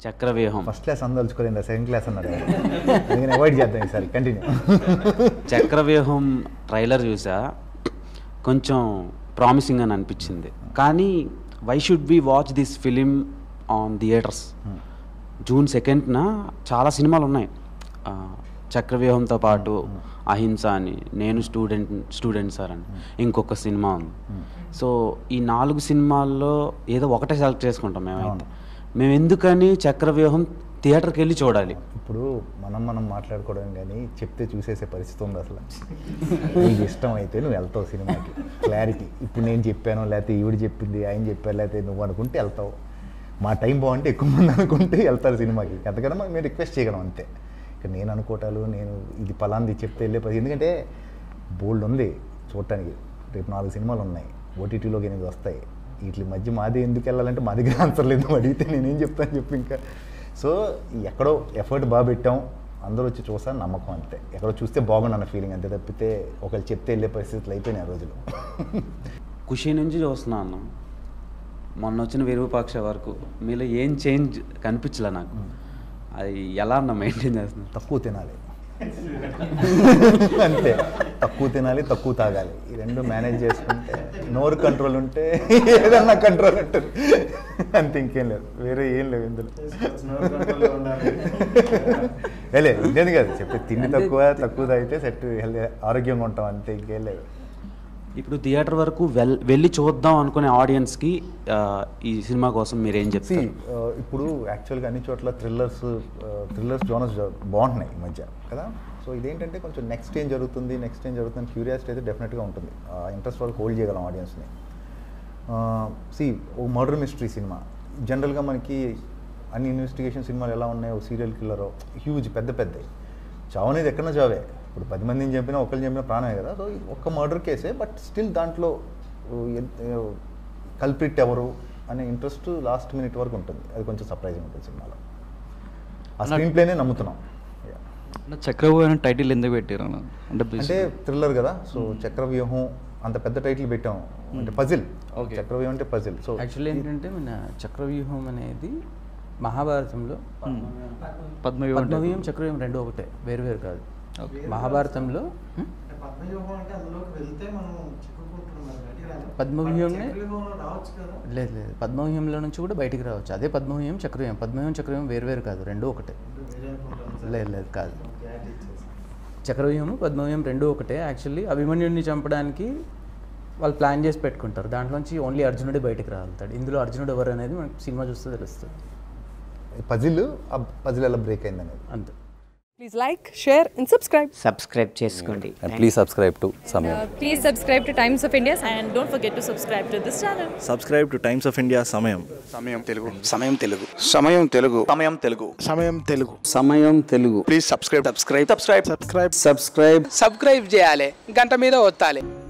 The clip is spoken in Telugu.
చక్రవ్యూహం ఫస్ట్ క్లాస్ అందలుచుకోలేదు సెకండ్ క్లాస్ అన్నారు అందుకని అవాయిడ్ చేద్దాం ఈసారి కంటిన్యూ చక్రవ్యూహం ట్రైలర్ చూసా కొంచెం ప్రామిసింగ్ అని అనిపించింది కానీ why should be watch this film on theatres June సెకండ్న చాలా సినిమాలు ఉన్నాయి ఆ, చక్రవ్యూహంతో పాటు అహింస అని నేను స్టూడెంట్ స్టూడెంట్ సార్ అని ఇంకొక సినిమా ఉంది సో ఈ నాలుగు సినిమాల్లో ఏదో ఒకటే సెలెక్ట్ చేసుకుంటాం మేమైతే మేము ఎందుకని చక్రవ్యూహం థియేటర్కి వెళ్ళి చూడాలి ఇప్పుడు మనం మనం మాట్లాడుకోవడం కానీ చెప్తే చూసేసే పరిస్థితి ఉంది అసలు నీకు ఇష్టం అయితే నువ్వు వెళ్తావు సినిమాకి క్లారిటీ ఇప్పుడు నేను చెప్పాను లేకపోతే ఈవిడ చెప్పింది ఆయన చెప్పారు లేకపోతే నువ్వు అనుకుంటే వెళ్తావు మా టైం బాగుంటే ఎక్కువ మంది అనుకుంటే వెళ్తారు సినిమాకి ఎంతకన్నా మనం మేము రిక్వెస్ట్ చేయగలం అంతే ఇక నేను అనుకోవటాలు నేను ఇది పలాంది చెప్తే వెళ్ళే పరి ఎందుకంటే బోల్డ్ ఉంది చూడటానికి రేపు నాలుగు సినిమాలు ఉన్నాయి ఓటీటీలోకి ఎనిమిది వస్తాయి వీటి మధ్య మాది ఎందుకు వెళ్ళాలంటే మా దగ్గర ఆన్సర్ లేదు నువ్వు అడిగితే నేనేం చెప్తాను చెప్పి ఇంకా సో ఎక్కడో ఎఫర్ట్ బాగా పెట్టాం అందరూ వచ్చి చూసా నమ్మకం అంతే ఎక్కడో చూస్తే బాగుండు అన్న ఫీలింగ్ అంతే తప్పితే ఒకళ్ళు చెప్తే వెళ్ళే పరిస్థితులు అయిపోయినాయి ఆ రోజులు ఖుషి నుంచి చూస్తున్నాను మొన్న వచ్చిన విరూపాక్ష వరకు మీలో ఏం చేంజ్ కనిపించలే నాకు అది ఎలా అన్న మెయింటైన్ చేస్తున్నారు తక్కువ తినాలి అంతే తక్కువ తినాలి తక్కువ తాగాలి ఈ రెండు మేనేజ్ చేసుకుంటే నోరు కంట్రోల్ ఉంటే ఏదన్నా కంట్రోల్ ఉంటుంది అంతే ఇంకేం లేదు వేరే ఏం లేవు ఇందులో లే ఇంకేది కాదు చెప్పే తిండి తక్కువ తక్కువ తాగితే సెట్ హెల్త్ ఆరోగ్యంగా ఉంటాం అంతే ఇంకేం లేదు ఇప్పుడు థియేటర్ వరకు వెల్ వెళ్ళి చూద్దాం అనుకునే ఆడియన్స్కి ఆ, ఈ సినిమా కోసం మీరు ఏం సి చెప్తారు ఇప్పుడు యాక్చువల్గా అన్ని చోట్ల థ్రిల్లర్స్ థ్రిల్లర్స్ జోనర్స్ బాగుంటున్నాయి ఈ మధ్య కదా సో ఇదేంటంటే కొంచెం నెక్స్ట్ ఏం జరుగుతుంది నెక్స్ట్ ఏం జరుగుతుంది క్యూరియాసిటీ అయితే డెఫినెట్గా ఉంటుంది ఇంట్రెస్ట్ వాళ్ళకి హోల్డ్ చేయగలం ఆడియన్స్ని సి ఓ మర్డర్ మిస్టరీ సినిమా జనరల్గా మనకి అన్ని ఇన్వెస్టిగేషన్ సినిమాలు ఎలా ఉన్నాయో సీరియల్ కిల్లరో హ్యూజ్ పెద్ద పెద్దవి చావు అనేది ఎక్కడన్నా చావే ఇప్పుడు పది మందిని చంపినా ఒకళ్ళు చంపినా ప్రాణమే కదా సో ఒక్క మర్డర్ కేసే బట్ స్టిల్ దాంట్లో కల్ప్రిట్ ఎవరు అనే ఇంట్రెస్ట్ లాస్ట్ మినిట్ వరకు ఉంటుంది అది కొంచెం సర్ప్రైజింగ్ ఉంటుంది సినిమాలో ఆ స్క్రీన్ ప్లేనే నమ్ముతున్నాం Yeah. చక్రవ్యూహం అనే టైటిల్ ఎందుకు పెట్టారు అన్న? అంటే అంటే థ్రిల్లర్ కదా సో చక్రవ్యూహం అంత పెద్ద టైటిల్ పెట్టాం అంటే పజిల్ Okay. చక్రవ్యూహం అంటే పజిల్ సో యాక్చువల్లీ ఏంటంటే మన చక్రవ్యూహం అనేది మహాభారతంలో పద్మవ్యూహం అంటే- పద్మవ్యూహం చక్రవ్యూహం రెండు ఒకటే వేరు వేరు కాదు మహాభారతంలో హ్మ్? అంటే పద్మవ్యూహం అంటే అందులోకి వెళ్తే మనం చిక్కుకుంటున్నాం మరి బయటికి రాలేం. పద్మవ్యూహంని- బట్ చక్రవ్యూహంలో రావచ్చు కదా లేదు లేదు పద్మవ్యూహంలో నుంచి కూడా బయటికి రావచ్చు అదే పద్మవ్యూహం చక్రవ్యూహం పద్మవ్యూహం చక్రవ్యూహం వేరు వేరు కాదు రెండు ఒకటే అంటే వేరే అనుకుంటాను సార్. లేదు లేదు కాదు క్లారిటీ ఇచ్చేసి. చక్రవ్యూహం పద్మవ్యూహం రెండు ఒకటే యాక్చువల్లీ అభిమన్యుడిని చంపడానికి వాళ్ళు ప్లాన్ చేసి పెట్టుకుంటారు దాంట్లోంచి ఓన్లీ అర్జునుడే బయటికి రాగలుగుతాడు ఇందులో అర్జునుడు ఎవరు అనేది మనకి సినిమా చూస్తే తెలుస్తుంది పజిల్ ఆ పజిల్ ఎలా బ్రేక్ అయింది అనేది అంతే Please like, share, and subscribe. Subscribe చేసుకోండి and please subscribe to Samyam. Please subscribe to Times of India and don't forget to subscribe to this channel. Subscribe to Times of India Samayam Samayam Telugu Samayam Telugu Samayam Telugu Samayam Telugu Samayam Telugu Samayam Telugu please subscribe subscribe subscribe subscribe subscribe subscribe చేయాలి గంట మీద ఒత్తాలి